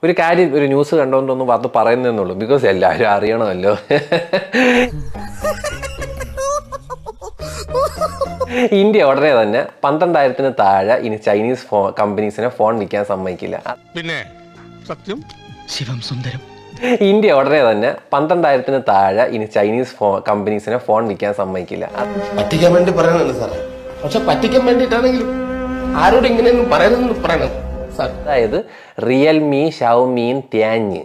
ഒരു കാര്യം ഒരു ന്യൂസ് കണ്ടോണ്ടൊന്നും അത് പറയുന്നതെന്നുള്ളൂ ബിക്കോസ് എല്ലാവരും അറിയണമല്ലോ ഇന്ത്യ ഉടനെ തന്നെ പന്ത്രണ്ടായിരത്തിന് താഴെ ഇനി ചൈനീസ് ഫോ കമ്പനീസിനെ ഫോൺ വിൽക്കാൻ സമ്മതിക്കില്ല പിന്നെ സത്യം ശിവം സുന്ദരം ഇന്ത്യ ഉടനെ തന്നെ പന്ത്രണ്ടായിരത്തിന് താഴെ ഇനി ചൈനീസ് ഫോ കമ്പനീസിനെ ഫോൺ വിൽക്കാൻ സമ്മതിക്കില്ല പറ്റിക്കാൻ വേണ്ടി പറയണല്ലോ സാറേ പക്ഷെ പറ്റിക്കാൻ വേണ്ടിയിട്ടാണെങ്കിലും ആരോട് ഇങ്ങനെയൊന്നും പറയരുതെന്ന് പറയണം സാർ അതായത് റിയൽമി ഷൗമീൻ ത്യാഞ്ഞ്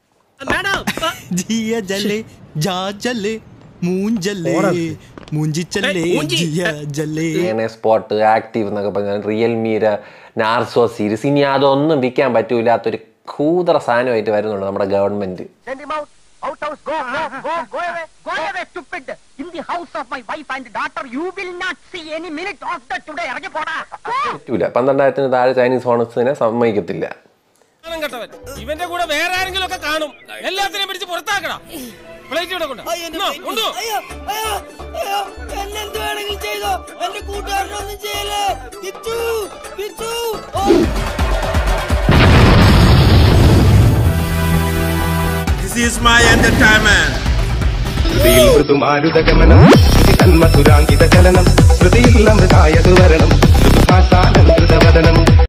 ജിയ ജല്ലേ ജാ ജല്ലേ മൂഞ്ചല്ലേ മൂഞ്ചിച്ചല്ലേ ജിയ ജല്ലേ അങ്ങനെ സ്പോട്ട് ആക്റ്റീവ് എന്നൊക്കെ പറഞ്ഞാൽ റിയൽമിയുടെ നാർസോ സീരീസ് ഇനി അതൊന്നും വിൽക്കാൻ പറ്റൂലാത്തൊരു കൂതറ സാധനമായിട്ട് വരുന്നുണ്ട് നമ്മുടെ government Send him out. Out house. Go, go, go, go away. Go away, stupid. In the house of my wife and daughter, you will not see any minute of the today. ഇറങ്ങി പോടാ. Go. പറ്റൂല പന്ത്രണ്ടായിരത്തിന് താഴെ Chinese ഫോൺസിനെ സമ്മതിക്കത്തില്ല കേട്ടവൻ ഇവന്റെ കൂടെ വേറെ ആരെങ്കിലും ഒക്കെ കാണും എല്ലാത്തിനെയും പിടിച്ച് പുറത്താക്കണം പ്ലേറ്റ് ഇവിടെ കൊണ്ട് കൊണ്ടു എന്നെന്ത് വേണമെങ്കിലും ചെയ്തോ എന്റെ കൂട്ടുകാരനൊന്നും ചെയ്യലേ Kichu Kichu this is my entertainment മൃദുമാരുതഗമനം തന്മധുരാങ്കിത ചലനം ശ്രുതിയിൽ അമൃതായതു വരണം മൃദുഭാസാലം ധൃതവദനം